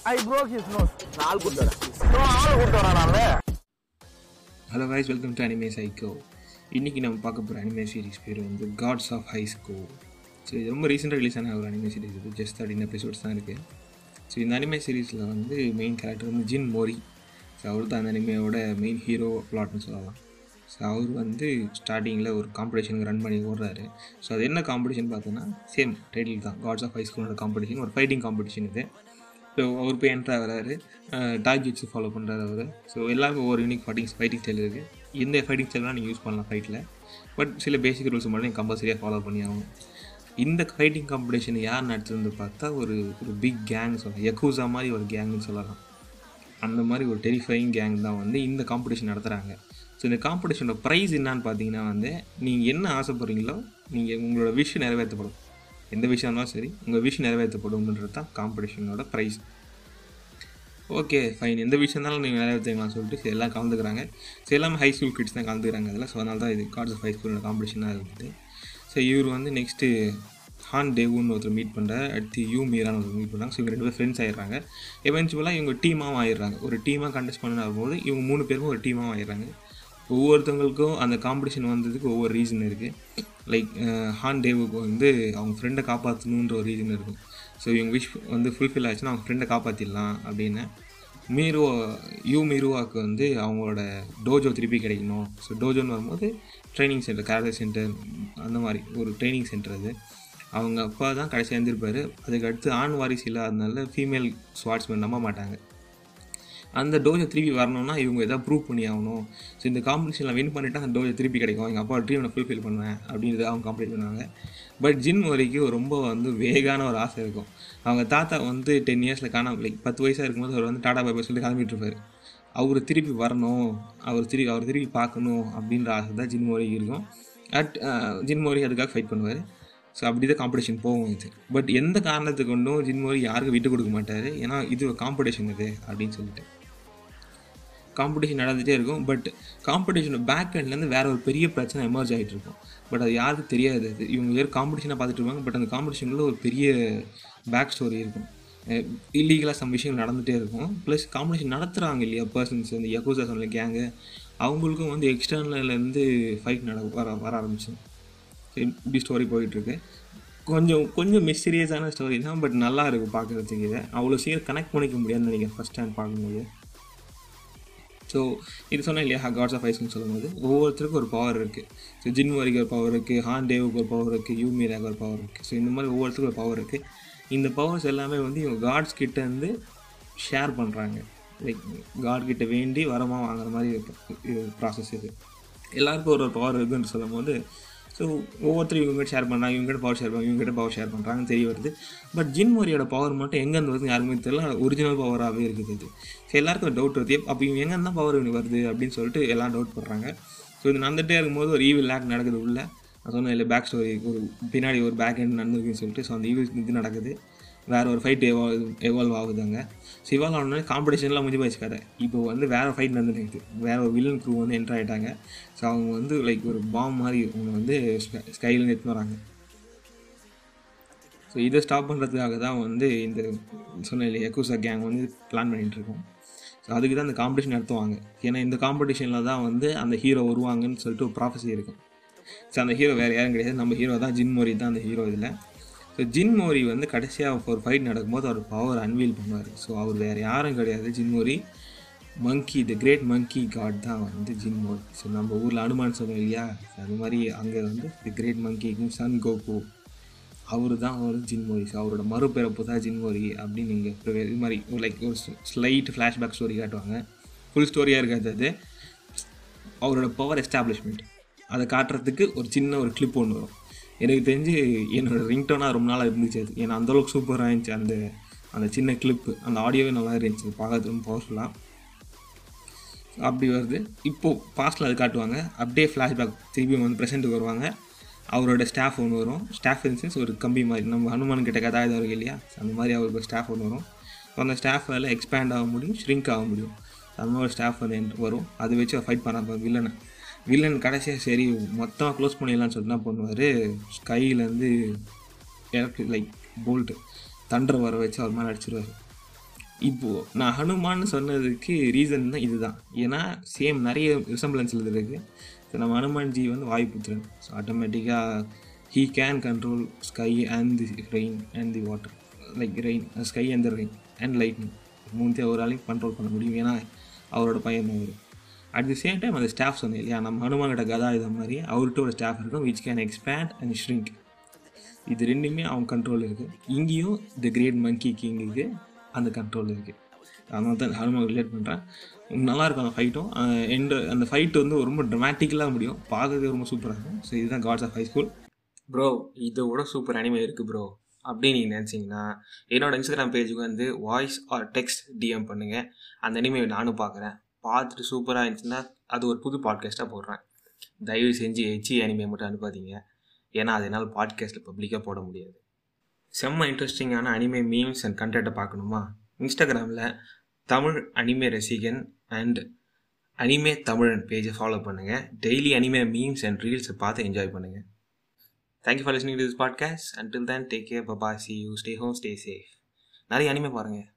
I broke his nose. நான் ஆள் கூட்டு வரேன் இவன் ஆள் கூட்டு வரானால hello guys welcome to anime psycho இன்றைக்கி நம்ம பார்க்க போகிற அனிமே சீரிஸ் பேர் வந்து gods of high school so இது ரொம்ப ரீசெண்டாக ரிலீஸ் ஆன ஒரு அனிமே சீரிஸ் இது ஜஸ்ட் தேர்ட்டின் எபிசோட்ஸ் தான் இருக்குது ஸோ இந்த அனிமே சீரிஸில் வந்து மெயின் கேரக்டர் வந்து ஜின் மோரி ஸோ அவர் தான் அந்த அனிமையோட மெயின் ஹீரோ பிளாட்னு சொல்லலாம் ஸோ அவர் வந்து ஸ்டார்டிங்கில் ஒரு காம்படிஷனுக்கு ரன் பண்ணி ஓடுறாரு ஸோ அது என்ன காம்படிஷன் பார்த்தோன்னா சேம் டைட்டில் தான் காட்ஸ் ஆஃப் ஹை ஸ்கூலோட காம்படிஷன் ஒரு ஃபைட்டிங் காம்படிஷன் இது ஸோ அவர் போய் என்ட்ரு ஆகிறாரு டாக் ஜிட்ஸு ஃபாலோ பண்ணுறாரு அவர் ஸோ எல்லாருக்கும் ஒவ்வொரு யூனிக் ஃபைட்டிங் ஃபைட்டிங் ஸ்டைல் இருக்குது எந்த ஃபைட்டிங் ஸ்டைல்லாம் நீங்கள் யூஸ் பண்ணலாம் ஃபைட்டில் பட் சில பேசிக் ரூல்ஸ் மட்டும் நீங்கள் கம்பல்சரியாக ஃபாலோ பண்ணி ஆகணும் இந்த ஃபைட்டிங் காம்படிஷன் யார் நடத்துறது பார்த்தா ஒரு ஒரு பிக் கேங் சொல்லலாம் யக்கூசா மாதிரி ஒரு கேங்னு சொல்லலாம் அந்த மாதிரி ஒரு டெரிஃபைங் கேங் தான் வந்து இந்த காம்படிஷன் நடத்துகிறாங்க ஸோ இந்த காம்படிஷனோட ப்ரைஸ் என்னான்னு பார்த்தீங்கன்னா வந்து நீங்கள் என்ன ஆசைப்படுறீங்களோ நீங்கள் உங்களோட விஷ் நிறைவேற்றப்படும் எந்த விஷயம் இருந்தாலும் சரி உங்கள் விஷ் நிறைவேற்றப்படும்ன்றது தான் காம்படிஷனோட ப்ரைஸ் ஓகே ஃபைன் எந்த விஷயம் இருந்தாலும் நீங்கள் நிறைவேற்றுங்களான்னு சொல்லிட்டு சரி, எல்லாம் கலந்துக்கிறாங்க ஸோ எல்லாமே ஹை ஸ்கூல் கிட்ஸ் தான் கலந்துக்கிறாங்க அதில் ஸோ அதனால தான் இது கார்ட்ஸ் ஆஃப் ஹை ஸ்கூலோட காம்படிஷனாக இருக்குது ஸோ இவர் வந்து நெக்ஸ்ட்டு ஹான் டேவுன்னு ஒருத்தர் மீட் பண்ணுறாரு அடுத்து யூ மீரான்னு ஒருத்தர் மீட் பண்ணுறாங்க ஸோ இவங்க ரெண்டு பேரும் ஃப்ரெண்ட்ஸ் ஆயிடுறாங்க எவென்ச்சுவலாக இவங்க டீமாகவும் ஆயிடுறாங்க ஒரு டீமாக கண்டெஸ்ட் பண்ண ஆகும்போது இவங்க மூணு பேருக்கும் ஒரு டீமாகவும் ஆயிடுறாங்க ஒவ்வொருத்தவங்களுக்கும் அந்த காம்படிஷன் வந்ததுக்கு ஒவ்வொரு ரீசன் இருக்குது லைக் ஹான் டேவுக்கு வந்து அவங்க ஃப்ரெண்டை காப்பாற்றணுன்ற ஒரு ரீசன் இருக்கும் ஸோ இவங்க விஷ் வந்து ஃபுல்ஃபில் ஆச்சுன்னா அவங்க ஃப்ரெண்டை காப்பாற்றிடலாம் அப்படின்னு மீரு யூ மீருவாக்கு வந்து அவங்களோட டோஜோ திருப்பி கிடைக்கணும் ஸோ டோஜோன்னு வரும்போது ட்ரைனிங் சென்டர் கேரக்டர் சென்டர் அந்த மாதிரி ஒரு ட்ரைனிங் சென்டர் அது அவங்க அப்பா தான் கடைசி எழுந்திருப்பார் அதுக்கு அடுத்து ஆண் வாரிசு இல்லாதனால ஃபீமேல் ஸ்வாட்ஸ்மேன் நம்ப மாட்டாங்க அந்த டோஜை திருப்பி வரணும்னா இவங்க எதாவது ப்ரூவ் பண்ணி ஆகணும் ஸோ இந்த காம்படிஷனில் வின் பண்ணிட்டா அந்த டோஜை திருப்பி கிடைக்கும் எங்கள் அப்பா ட்ரீம் நான் ஃபுல்ஃபில் பண்ணுவேன் அப்படின்றத அவங்க கம்ப்ளீட் பண்ணுவாங்க பட் ஜின் வரைக்கும் ரொம்ப வந்து வேகான ஒரு ஆசை இருக்கும் அவங்க தாத்தா வந்து டென் இயர்ஸில் காணாம லைக் பத்து வயசாக இருக்கும்போது அவர் வந்து டாடா பாபா சொல்லி கிளம்பிட்டு இருப்பார் அவர் திருப்பி வரணும் அவர் திருப்பி அவர் திருப்பி பார்க்கணும் அப்படின்ற ஆசை தான் ஜின் மோரிக்கு இருக்கும் அட் ஜின் மோரி அதுக்காக ஃபைட் பண்ணுவார் ஸோ அப்படி தான் காம்படிஷன் போகும் இது பட் எந்த காரணத்தை கொண்டும் ஜின் மோரி யாருக்கும் விட்டு கொடுக்க மாட்டார் ஏன்னா இது காம்படிஷன் இது அப்படின்னு சொல்லிட்டு காம்படிஷன் நடந்துகிட்டே இருக்கும் பட் காம்படிஷனோட பேக் எண்ட்லேருந்து வேற ஒரு பெரிய பிரச்சனை எமர்ஜ் ஆகிட்டு இருக்கும் பட் அது யாருக்கும் தெரியாது அது இவங்க வேறு காம்படிஷனாக பார்த்துட்டு இருப்பாங்க பட் அந்த காம்படிஷனுக்குள்ள ஒரு பெரிய பேக் ஸ்டோரி இருக்கும் இல்லீகலாக சம் விஷயங்கள் நடந்துகிட்டே இருக்கும் ப்ளஸ் காம்படிஷன் நடத்துகிறாங்க இல்லையா பர்சன்ஸ் இந்த யகூசா சொன்ன கேங்கு அவங்களுக்கும் வந்து எக்ஸ்டர்னல்லேருந்து ஃபைட் நட வர வர ஆரம்பிச்சு இப்படி ஸ்டோரி போயிட்டுருக்கு கொஞ்சம் கொஞ்சம் மிஸ்டீரியஸான ஸ்டோரி தான் பட் நல்லா இருக்கும் பார்க்குறதுக்கு இதை அவ்வளோ சீக்கிரம் கனெக்ட் பண்ணிக்க முடியாதுன்னு நினைக்கிறேன் ஃபஸ்ட் டைம் பார்க்கும்போது ஸோ இது சொன்னேன் இல்லையா காட்ஸ் ஆஃப் ஐஸ்னு சொல்லும்போது ஒவ்வொருத்தருக்கும் ஒரு பவர் இருக்குது ஸோ ஜின் வரிக்கு ஒரு பவர் இருக்குது ஹான் டேவுக்கு ஒரு பவர் இருக்குது யூ மீராக்கு ஒரு பவர் இருக்குது ஸோ இந்த மாதிரி ஒவ்வொருத்தருக்கும் ஒரு பவர் இருக்குது இந்த பவர்ஸ் எல்லாமே வந்து இவங்க காட்ஸ் கிட்ட இருந்து ஷேர் பண்ணுறாங்க லைக் காட் கிட்ட வேண்டி வரமாக வாங்குற மாதிரி ப்ராசஸ் இது எல்லாருக்கும் ஒரு ஒரு பவர் இருக்குன்னு சொல்லும் போது ஸோ ஒவ்வொருத்தரும் இவங்ககிட்ட ஷேர் பண்ணுறாங்க இவங்ககிட்ட பவர் ஷேர் பண்ணுறாங்க இவங்ககிட்ட பவர் ஷேர் பண்ணுறாங்கன்னு தெரிய வருது பட் ஜின் மோரியோட பவர் மட்டும் எங்கேருந்து வருது யாருமே தெரியல ஒரிஜினல் பவராகவே இருக்குது இது ஸோ எல்லாருக்கும் டவுட் வருது அப்போ இவங்க எங்கேருந்து தான் பவர் இவனுக்கு வருது அப்படின்னு சொல்லிட்டு எல்லாம் டவுட் பண்ணுறாங்க ஸோ இது நடந்துகிட்டே இருக்கும்போது ஒரு ஈவில் லேக் நடக்குது உள்ள நான் சொன்னேன் இல்லை பேக் ஸ்டோரி ஒரு பின்னாடி ஒரு பேக் எண்ட் நடந்துருக்குன்னு சொல்லிட்டு ஸோ அந்த ஈவில் இது நடக்குது வேறு ஒரு ஃபைட் எவால்வ் எவால்வ் ஆகுதுங்க ஸோ இவால்வ் ஆனோடனே காம்படிஷன்லாம் முடிஞ்சு போச்சு கதை இப்போ வந்து வேறு ஃபைட் நடந்துருக்கு வேறு ஒரு வில்லன் க்ரூ வந்து என்ட்ரு ஆகிட்டாங்க ஸோ அவங்க வந்து லைக் ஒரு பாம் மாதிரி அவங்க வந்து ஸ்கைலேருந்து எடுத்துன்னு வராங்க ஸோ இதை ஸ்டாப் பண்ணுறதுக்காக தான் வந்து இந்த சொன்ன இல்லையா எக்கூசா கேங் வந்து பிளான் பண்ணிகிட்டு இருக்கோம் ஸோ அதுக்கு தான் இந்த காம்படிஷன் நடத்துவாங்க ஏன்னா இந்த காம்படிஷனில் தான் வந்து அந்த ஹீரோ வருவாங்கன்னு சொல்லிட்டு ஒரு ப்ராஃபஸி இருக்கும் ஸோ அந்த ஹீரோ வேறு யாரும் கிடையாது நம்ம ஹீரோ தான் ஜின் மோரி தான் அந்த ஹீரோ இதில் ஸோ ஜின் மோரி வந்து கடைசியாக ஒரு ஃபைட் நடக்கும்போது அவர் பவர் அன்வீல் பண்ணுவார் ஸோ அவர் வேறு யாரும் கிடையாது ஜின் மோரி மங்கி த கிரேட் மங்கி காட் தான் வந்து ஜின் மோரி ஸோ நம்ம ஊரில் அனுமான் சொன்னோம் இல்லையா அது மாதிரி அங்கே வந்து தி கிரேட் மங்கிக்கும் சன் கோகு அவர் தான் அவர் ஜின்மோரி ஸோ அவரோட மறுபிறப்பு தான் ஜின்மோரி அப்படின்னு நீங்கள் இது மாதிரி லைக் ஒரு ஸ்லைட் ஃப்ளாஷ்பேக் ஸ்டோரி காட்டுவாங்க ஃபுல் ஸ்டோரியாக இருக்காது அது அவரோட பவர் எஸ்டாப்ளிஷ்மெண்ட் அதை காட்டுறதுக்கு ஒரு சின்ன ஒரு கிளிப் ஒன்று வரும் எனக்கு தெரிஞ்சு என்னோட ரிங்டோனாக ரொம்ப நாளாக இருந்துச்சு அது ஏன்னா அந்தளவுக்கு சூப்பராக இருந்துச்சு அந்த அந்த சின்ன கிளிப்பு அந்த ஆடியோவே நல்லா இருந்துச்சு பார்க்கறது ரொம்ப பவர்ஃபுல்லாக அப்படி வருது இப்போது பாஸ்ட்டில் அது காட்டுவாங்க அப்படியே ஃப்ளாஷ்பேக் திருப்பி வந்து ப்ரெசென்ட்டுக்கு வருவாங்க அவரோட ஸ்டாஃப் ஒன்று வரும் ஸ்டாஃப் இன்சென்ஸ் ஒரு கம்பி மாதிரி நம்ம ஹனுமான் கிட்ட கதா இது இருக்கு இல்லையா அந்த மாதிரி அவருக்கு ஒரு ஸ்டாஃப் ஒன்று வரும் ஸோ அந்த ஸ்டாஃபால் எக்ஸ்பேண்ட் ஆக முடியும் ஷ்ரிங்க் ஆக முடியும் அந்த மாதிரி ஒரு ஸ்டாஃப் வந்து ent- வரும் அதை வச்சு ஃபைட் பண்ண வில்லனை வில்லன் கடைசியாக சரி மொத்தமாக க்ளோஸ் பண்ணிடலாம்னு சொல்லிட்டு என்ன பண்ணுவார் ஸ்கைலேருந்து எலக்ட்ரிக் லைக் போல்ட்டு தண்டர் வர வச்சு அவர் மேலே அடிச்சிருவார் இப்போது நான் ஹனுமான்னு சொன்னதுக்கு ரீசன் தான் இதுதான் ஏன்னா சேம் நிறைய ரிசம்பிளன்ஸில் இருக்குது ஸோ நம்ம ஹனுமான்ஜி வந்து வாயுபுத்திரன் ஸோ ஆட்டோமேட்டிக்காக he can control sky and the rain and the water like rain sky and the rain and lightning மூணுத்தையும் அவராலையும் கண்ட்ரோல் பண்ண முடியும் ஏன்னா அவரோட பையன் அவர் அட் தி சேம் டைம் அந்த ஸ்டாஃப் சொன்னேன் இல்லையா நம்ம ஹனுமான்கிட்ட கதா இதை மாதிரி அவர்கிட்ட ஒரு ஸ்டாஃப் இருக்கும் which can expand and shrink இது ரெண்டுமே அவங்க கண்ட்ரோல் இருக்குது இங்கேயும் த கிரேட் மங்கி கிங்குக்கு அந்த கண்ட்ரோல் இருக்குது அதனால தான் ஹனுமான் ரிலேட் பண்ணுறேன் நல்லாயிருக்கும் அந்த ஃபைட்டும் எண்ட் அந்த ஃபைட்டு வந்து ரொம்ப ட்ரமாட்டிக்கலாக முடியும் பார்க்கறதுக்கு ரொம்ப சூப்பராக இருக்கும் ஸோ இதுதான் gods of high school bro இதை விட சூப்பர் அனிமே இருக்குது ப்ரோ அப்படின்னு நீங்கள் நினச்சிங்கன்னா என்னோட இன்ஸ்டாகிராம் பேஜுக்கு வந்து வாய்ஸ் ஆர் டெக்ஸ்ட் டிஎம் பண்ணுங்கள் அந்த அனிமே நானும் பார்க்குறேன் பார்த்துட்டு சூப்பராக இருந்துச்சுன்னா அது ஒரு புது பாட்காஸ்ட்டாக போடுறேன் தயவு செஞ்சு ஹெச்சி அனிமே மட்டும் அனுப்பாதீங்க ஏன்னா அது என்னால் பாட்காஸ்ட்டில் பப்ளிக்காக போட முடியாது செம்ம இன்ட்ரெஸ்டிங்கான அனிமே மீம்ஸ் அண்ட் கண்டென்ட்டை பார்க்கணுமா இன்ஸ்டாகிராமில் தமிழ் அனிமே ரசிகன் அண்ட் அனிமே தமிழன் பேஜை ஃபாலோ பண்ணுங்கள் டெய்லி அனிமே மீம்ஸ் அண்ட் ரீல்ஸை பார்த்து என்ஜாய் பண்ணுங்கள் thank you for listening to this podcast until then take care பபா see you stay home stay safe நிறைய அனிமே பாருங்கள்